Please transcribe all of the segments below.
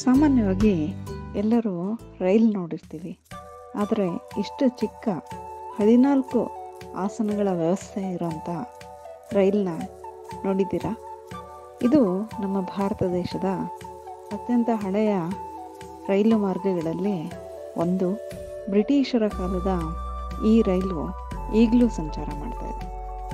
ಸಾಮಾನ್ಯವಾಗಿ ಎಲ್ಲರೂ ರೈಲ್ ನೋಡಿರ್ತೀವಿ ಆದರೆ ಇಷ್ಟು ಚಿಕ್ಕ ಹದಿನಾಲ್ಕು ಆಸನಗಳ ವ್ಯವಸ್ಥೆ ಇರೋಂಥ ರೈಲ್ನ ನೋಡಿದ್ದೀರಾ ಇದು ನಮ್ಮ ಭಾರತ ದೇಶದ ಅತ್ಯಂತ ಹಳೆಯ ರೈಲು ಮಾರ್ಗಗಳಲ್ಲಿ ಒಂದು ಬ್ರಿಟಿಷರ ಕಾಲದ ಈ ರೈಲು ಈಗಲೂ ಸಂಚಾರ ಮಾಡ್ತಾ ಇದೆ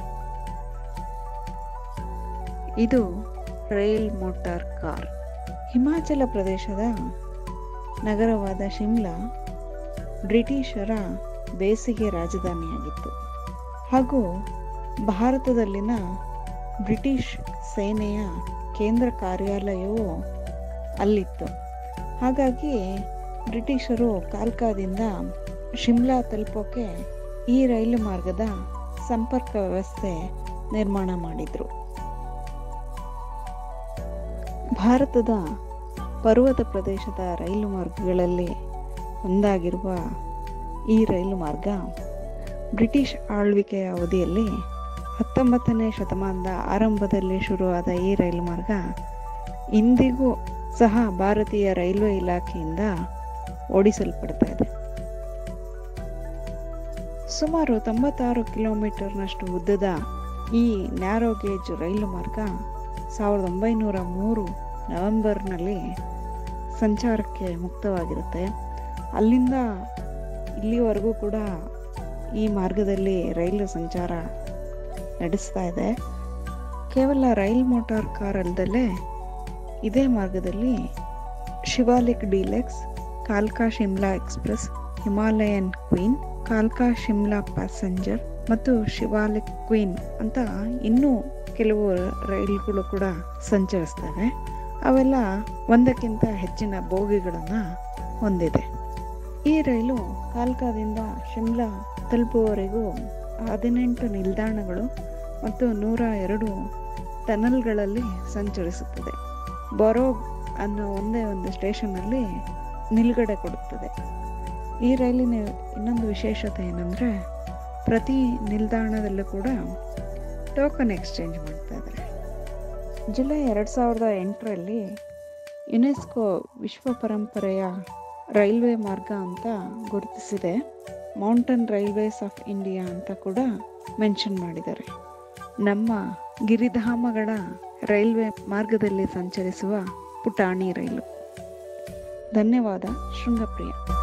ಇದು ರೈಲ್ ಮೋಟಾರ್ ಕಾರ್ ಹಿಮಾಚಲ ಪ್ರದೇಶದ ನಗರವಾದ ಶಿಮ್ಲಾ ಬ್ರಿಟಿಷರ ಬೇಸಿಗೆ ರಾಜಧಾನಿಯಾಗಿತ್ತು ಹಾಗೂ ಭಾರತದಲ್ಲಿನ ಬ್ರಿಟಿಷ್ ಸೇನೆಯ ಕೇಂದ್ರ ಕಾರ್ಯಾಲಯವು ಅಲ್ಲಿತ್ತು ಹಾಗಾಗಿ ಬ್ರಿಟಿಷರು ಕಾಲ್ಕಾದಿಂದ ಶಿಮ್ಲಾ ತಲುಪೋಕೆ ಈ ರೈಲು ಮಾರ್ಗದ ಸಂಪರ್ಕ ವ್ಯವಸ್ಥೆ ನಿರ್ಮಾಣ ಮಾಡಿದರು ಭಾರತದ ಪರ್ವತ ಪ್ರದೇಶದ ರೈಲು ಮಾರ್ಗಗಳಲ್ಲಿ ಒಂದಾಗಿರುವ ಈ ರೈಲು ಮಾರ್ಗ ಬ್ರಿಟಿಷ್ ಆಳ್ವಿಕೆಯ ಅವಧಿಯಲ್ಲಿ ಹತ್ತೊಂಬತ್ತನೇ ಶತಮಾನದ ಆರಂಭದಲ್ಲಿ ಶುರುವಾದ ಈ ರೈಲು ಮಾರ್ಗ ಇಂದಿಗೂ ಸಹ ಭಾರತೀಯ ರೈಲ್ವೆ ಇಲಾಖೆಯಿಂದ ಓಡಿಸಲ್ಪಡ್ತಾ ಇದೆ ಸುಮಾರು ತೊಂಬತ್ತಾರು ಕಿಲೋಮೀಟರ್ನಷ್ಟು ಉದ್ದದ ಈ ನ್ಯಾರೋ ಗೇಜ್ ರೈಲು ಮಾರ್ಗ ಸಾವಿರದ ಒಂಬೈನೂರ ಮೂರು ನವೆಂಬರ್ನಲ್ಲಿ ಸಂಚಾರಕ್ಕೆ ಮುಕ್ತವಾಗಿರುತ್ತೆ ಅಲ್ಲಿಂದ ಇಲ್ಲಿವರೆಗೂ ಕೂಡ ಈ ಮಾರ್ಗದಲ್ಲಿ ರೈಲು ಸಂಚಾರ ನಡೆಸ್ತಾ ಇದೆ ಕೇವಲ ರೈಲ್ ಮೋಟಾರ್ ಕಾರ್ ಅಲ್ಲದಲ್ಲೇ ಇದೇ ಮಾರ್ಗದಲ್ಲಿ Shivalik deluxe ಕಾಲ್ಕಾ Shimla express Himalayan queen ಕಾಲ್ಕಾ Shimla passenger ಮತ್ತು ಶಿವಾಲಿಕ್ ಕ್ವೀನ್ ಅಂತ ಇನ್ನೂ ಕೆಲವು ರೈಲುಗಳು ಕೂಡ ಸಂಚರಿಸ್ತವೆ ಅವೆಲ್ಲ ಒಂದಕ್ಕಿಂತ ಹೆಚ್ಚಿನ ಬೋಗಿಗಳನ್ನು ಹೊಂದಿದೆ ಈ ರೈಲು ಕಾಲ್ಕಾದಿಂದ ಶಿಮ್ಲಾ ತಲುಪುವವರೆಗೂ ಹದಿನೆಂಟು ನಿಲ್ದಾಣಗಳು ಮತ್ತು ನೂರ ಎರಡು ಟನಲ್ಗಳಲ್ಲಿ ಸಂಚರಿಸುತ್ತದೆ ಬರೋಗ್ ಅನ್ನೋ ಒಂದೇ ಒಂದು ಸ್ಟೇಷನ್ನಲ್ಲಿ ನಿಲುಗಡೆ ಕೊಡುತ್ತದೆ ಈ ರೈಲಿನ ಇನ್ನೊಂದು ವಿಶೇಷತೆ ಏನಂದರೆ ಪ್ರತಿ ನಿಲ್ದಾಣದಲ್ಲೂ ಕೂಡ ಟೋಕನ್ ಎಕ್ಸ್ಚೇಂಜ್ ಮಾಡ್ತಾ ಇದ್ದಾರೆ ಜುಲೈ ಎರಡು ಸಾವಿರದ ಎಂಟರಲ್ಲಿ ಯುನೆಸ್ಕೋ ವಿಶ್ವ ಪರಂಪರೆಯ ರೈಲ್ವೆ ಮಾರ್ಗ ಅಂತ ಗುರುತಿಸಿದೆ ಮೌಂಟನ್ ರೈಲ್ವೇಸ್ ಆಫ್ ಇಂಡಿಯಾ ಅಂತ ಕೂಡ ಮೆನ್ಷನ್ ಮಾಡಿದ್ದಾರೆ ನಮ್ಮ ಗಿರಿಧಾಮಗಳ ರೈಲ್ವೆ ಮಾರ್ಗದಲ್ಲಿ ಸಂಚರಿಸುವ ಪುಟಾಣಿ ರೈಲು ಧನ್ಯವಾದ ಶೃಂಗಪ್ರಿಯ